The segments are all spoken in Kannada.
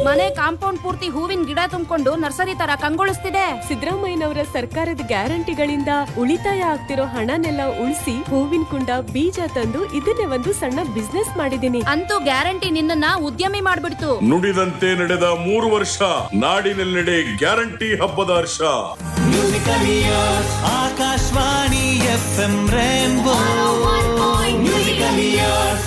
ಮನೆ ಕಾಂಪೌಂಡ್ ಪೂರ್ತಿ ಹೂವಿನ ಗಿಡ ತುಂಬಿಕೊಂಡು ನರ್ಸರಿ ತರ ಕಂಗೊಳಿಸ್ತಿದೆ ಸಿದ್ದರಾಮಯ್ಯನವರ ಸರ್ಕಾರದ ಗ್ಯಾರಂಟಿಗಳಿಂದ ಉಳಿತಾಯ ಆಗ್ತಿರೋ ಹಣನೆಲ್ಲ ಉಳಿಸಿ ಹೂವಿನ ಕುಂಡ ಬೀಜ ತಂದು ಇದನ್ನೇ ಒಂದು ಸಣ್ಣ ಬಿಸ್ನೆಸ್ ಮಾಡಿದೀನಿ ಅಂತೂ ಗ್ಯಾರಂಟಿ ನಿನ್ನನ್ನ ಉದ್ಯಮಿ ಮಾಡ್ಬಿಡ್ತು ನುಡಿದಂತೆ ನಡೆದ ಮೂರು ವರ್ಷ ನಾಡಿನೆಲ್ಲೆಡೆ ಗ್ಯಾರಂಟಿ ಹಬ್ಬದ ಹರ್ಷ Akashvani F M rainbow musical years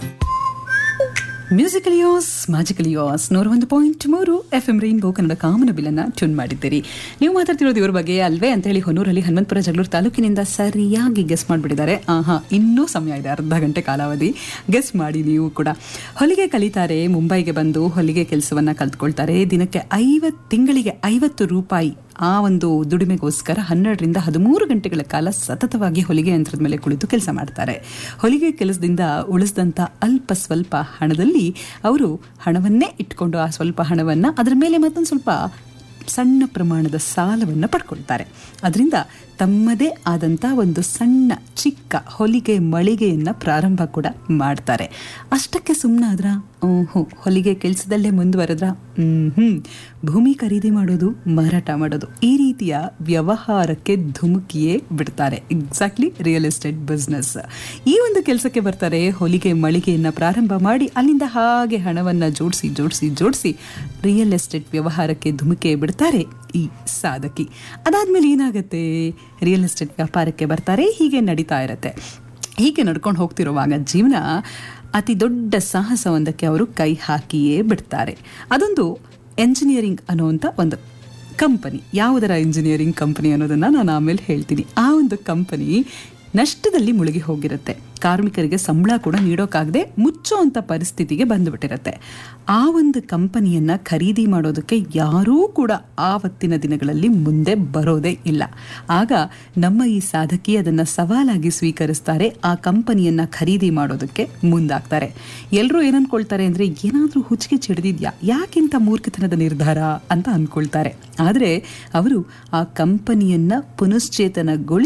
musical ಯೋಸ್ ಮ್ಯಾಜಿಕಲ್ ಯೋಸ್ ನೂರ ಒಂದು ಪಾಯಿಂಟ್ ಮೂರು ಎಫ್ ಎಂ ರೈನ್ಬೋ ಕನ್ನಡ ಕಾಮನ ಬಿಲ್ಲನ್ನ ಟ್ಯೂನ್ ಮಾಡಿದ್ದೀರಿ ನೀವು ಮಾತಾಡ್ತಿರೋದು ಇವ್ರ ಬಗ್ಗೆ ಅಲ್ವೇ ಅಂತ ಹೇಳಿ ಹೊನ್ನೂರಲ್ಲಿ ಹನುಮಂತಪುರ ಜಗಳೂರು ತಾಲೂಕಿನಿಂದ ಸರಿಯಾಗಿ ಗೆಸ್ ಮಾಡಿಬಿಟ್ಟಿದ್ದಾರೆ ಆಹಾ ಇನ್ನೂ ಸಮಯ ಇದೆ ಅರ್ಧ ಗಂಟೆ ಕಾಲಾವಧಿ ಗೆಸ್ ಮಾಡಿ ನೀವು ಕೂಡ ಹೊಲಿಗೆ ಕಲಿತಾರೆ ಮುಂಬೈಗೆ ಬಂದು ಹೊಲಿಗೆ ಕೆಲಸವನ್ನ ಕಲ್ತ್ಕೊಳ್ತಾರೆ ದಿನಕ್ಕೆ ಐವತ್ತು ತಿಂಗಳಿಗೆ ಐವತ್ತು ರೂಪಾಯಿ ಆ ಒಂದು ದುಡಿಮೆಗೋಸ್ಕರ ಹನ್ನೆರಡರಿಂದ ಹದಿಮೂರು ಗಂಟೆಗಳ ಕಾಲ ಸತತವಾಗಿ ಹೊಲಿಗೆ ಯಂತ್ರದ ಮೇಲೆ ಕುಳಿತು ಕೆಲಸ ಮಾಡ್ತಾರೆ ಹೊಲಿಗೆ ಕೆಲಸದಿಂದ ಉಳಿಸಿದಂಥ ಅಲ್ಪ ಸ್ವಲ್ಪ ಹಣದಲ್ಲಿ ಅವರು ಹಣವನ್ನೇ ಇಟ್ಕೊಂಡು ಆ ಸ್ವಲ್ಪ ಹಣವನ್ನು ಅದರ ಮೇಲೆ ಮತ್ತೊಂದು ಸ್ವಲ್ಪ ಸಣ್ಣ ಪ್ರಮಾಣದ ಸಾಲವನ್ನು ಪಡ್ಕೊಳ್ತಾರೆ ಅದರಿಂದ ತಮ್ಮದೇ ಆದಂಥ ಒಂದು ಸಣ್ಣ ಚಿಕ್ಕ ಹೊಲಿಗೆ ಮಳಿಗೆಯನ್ನು ಪ್ರಾರಂಭ ಕೂಡ ಮಾಡ್ತಾರೆ ಅಷ್ಟಕ್ಕೆ ಸುಮ್ಮನಾದ್ರ ಹ್ಞೂ ಹೊಲಿಗೆ ಕೆಲಸದಲ್ಲೇ ಮುಂದುವರೆದ್ರ ಹ್ಞೂ ಭೂಮಿ ಖರೀದಿ ಮಾಡೋದು ಮಾರಾಟ ಮಾಡೋದು ಈ ರೀತಿಯ ವ್ಯವಹಾರಕ್ಕೆ ಧುಮುಕಿಯೇ ಬಿಡ್ತಾರೆ ಎಕ್ಸಾಕ್ಟ್ಲಿ ರಿಯಲ್ ಎಸ್ಟೇಟ್ ಬಿಸ್ನೆಸ್ ಈ ಒಂದು ಕೆಲಸಕ್ಕೆ ಬರ್ತಾರೆ ಹೊಲಿಗೆ ಮಳಿಗೆಯನ್ನು ಪ್ರಾರಂಭ ಮಾಡಿ ಅಲ್ಲಿಂದ ಹಾಗೆ ಹಣವನ್ನು ಜೋಡಿಸಿ ಜೋಡಿಸಿ ಜೋಡಿಸಿ ರಿಯಲ್ ಎಸ್ಟೇಟ್ ವ್ಯವಹಾರಕ್ಕೆ ಧುಮುಕೆ ಬಿಡ್ತಾರೆ ಈ ಸಾಧಕಿ ಅದಾದ್ಮೇಲೆ ಏನಾಗುತ್ತೆ ರಿಯಲ್ ಎಸ್ಟೇಟ್ ವ್ಯಾಪಾರಕ್ಕೆ ಬರ್ತಾರೆ ಹೀಗೆ ನಡೀತಾ ಇರತ್ತೆ ಹೀಗೆ ನಡ್ಕೊಂಡು ಹೋಗ್ತಿರುವಾಗ ಜೀವನ ಅತಿ ದೊಡ್ಡ ಸಾಹಸವೊಂದಕ್ಕೆ ಅವರು ಕೈ ಹಾಕಿಯೇ ಬಿಡ್ತಾರೆ ಅದೊಂದು ಎಂಜಿನಿಯರಿಂಗ್ ಅನ್ನುವಂಥ ಒಂದು ಕಂಪನಿ ಯಾವುದರ ಇಂಜಿನಿಯರಿಂಗ್ ಕಂಪನಿ ಅನ್ನೋದನ್ನ ನಾನು ಆಮೇಲೆ ಹೇಳ್ತೀನಿ ಆ ಒಂದು ಕಂಪನಿ ನಷ್ಟದಲ್ಲಿ ಮುಳುಗಿ ಹೋಗಿರುತ್ತೆ ಕಾರ್ಮಿಕರಿಗೆ ಸಂಬಳ ಕೂಡ ನೀಡೋಕ್ಕಾಗದೆ ಮುಚ್ಚುವಂಥ ಪರಿಸ್ಥಿತಿಗೆ ಬಂದುಬಿಟ್ಟಿರುತ್ತೆ ಆ ಒಂದು ಕಂಪನಿಯನ್ನ ಖರೀದಿ ಮಾಡೋದಕ್ಕೆ ಯಾರೂ ಕೂಡ ಆವತ್ತಿನ ದಿನಗಳಲ್ಲಿ ಮುಂದೆ ಬರೋದೇ ಇಲ್ಲ ಆಗ ನಮ್ಮ ಈ ಸಾಧಕಿ ಅದನ್ನು ಸವಾಲಾಗಿ ಸ್ವೀಕರಿಸ್ತಾರೆ ಆ ಕಂಪನಿಯನ್ನ ಖರೀದಿ ಮಾಡೋದಕ್ಕೆ ಮುಂದಾಗ್ತಾರೆ ಎಲ್ಲರೂ ಏನನ್ಕೊಳ್ತಾರೆ ಅಂದರೆ ಏನಾದರೂ ಹುಚ್ಚಿಗೆ ಚಿಡಿದಿದ್ಯಾ ಯಾಕಿಂತ ಮೂರ್ಖತನದ ನಿರ್ಧಾರ ಅಂತ ಅಂದ್ಕೊಳ್ತಾರೆ ಆದರೆ ಅವರು ಆ ಕಂಪನಿಯನ್ನ ಪುನಶ್ಚೇತನಗೊಳಿಸಿ